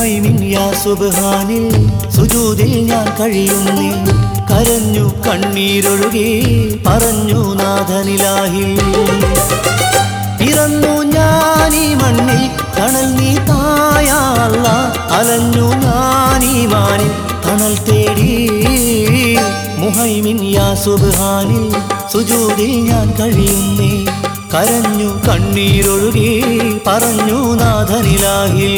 മുഹൈമിൻ യാ സുബ്ഹാനിൽ സുജൂദിൽ ഞാൻ കഴിയുന്നേ കരഞ്ഞു കണ്ണീരൊഴുകി പറഞ്ഞു നാഥനിലാഹിൽ പിറന്നു ഞാനീ മണ്ണിൽ തണൽ നീ തായല്ല അലഞ്ഞു ഞാനീ മാനിൽ തണൽ തേടി മുഹൈമിൻ യാ സുബ്ഹാനിൽ സുജൂദിൽ ഞാൻ കഴിയുന്നേ കരഞ്ഞു കണ്ണീരൊഴുകി പറഞ്ഞു നാഥനിലാഹിൽ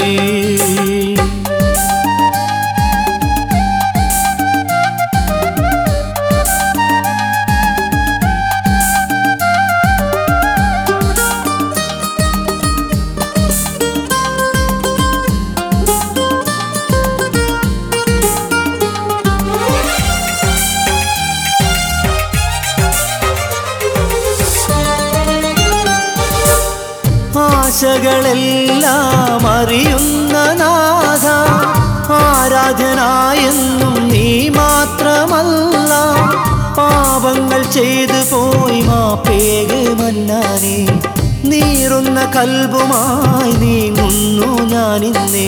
ആശകളെല്ലാം അറിയുന്ന നാഥ ആരാധനായെന്നും നീ മാത്രമല്ല പാപങ്ങൾ ചെയ്തു പോയി മാപ്പേക് മന്നാനെ നീറുന്ന കൽബുമായി നീങ്ങുന്നു ഞാനിന്നേ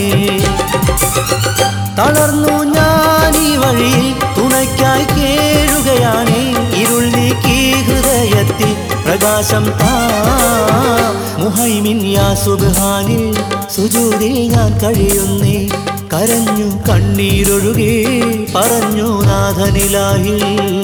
തളർന്നു ഞാൻ ഈ വഴിയിൽ തുണയ്ക്കായി കേഴുകയാണേ ഇരുൾ നീക്കി ഹൃദയത്തിൽ പ്രകാശം താ മുഹൈമിൻ യാ സുബ്ഹാനിൽ സുജൂദിൽ ഞാൻ കഴിയുന്നേ കരഞ്ഞു കണ്ണീരൊഴുകി പറഞ്ഞു നാഥനിലാഹിൽ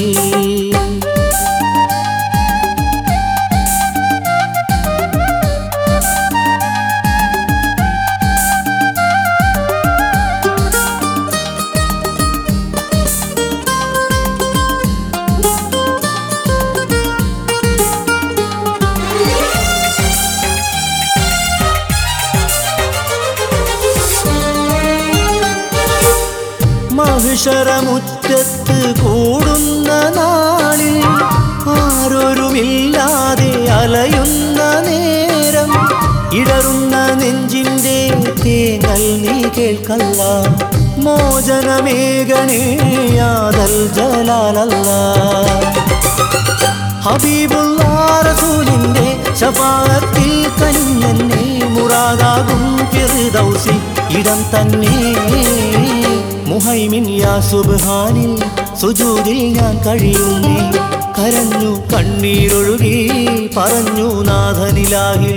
മഹിഷറമുറ്റത്ത് കൂടുന്ന നാളിൽ ആരൊരുമില്ലാതെ അലയുന്ന നേരം ഇടറുന്ന നെഞ്ചിൻ്റെ തേങ്ങൽ നീ കേൾക്കല്ല മോചനമേകണേ യാതൽ ജലാലല്ല ഹബീബുല്ലാറസൂലിന്റെ ശഫാത്തിൽ കനിഞ്ഞെന്നെ മുറാദാകും ഫിർദൗസിൽ ഇടം തന്നെ മുഹൈമിൻ യാ സുബ്ഹാനിൽ സുജൂദിൽ ഞാൻ കഴിയുന്നേ കരഞ്ഞു കണ്ണീരൊഴുകി പറഞ്ഞു നാഥനിലാഹിൽ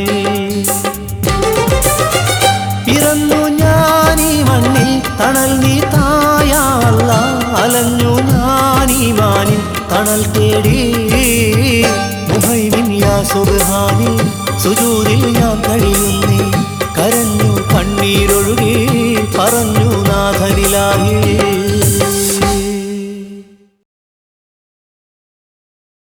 പിറന്നു ഞാനീ മണ്ണിൽ തണൽ നീ തായല്ല അലഞ്ഞു ഞാനീ മാനിൽ തണൽ തേടി മുഹൈമിൻ യാ സുബ്ഹാനിൽ സുജൂദിൽ ഞാൻ കഴിയുന്നേ കരഞ്ഞു കണ്ണീരൊഴുകി പറഞ്ഞു നാഥനിലാഹി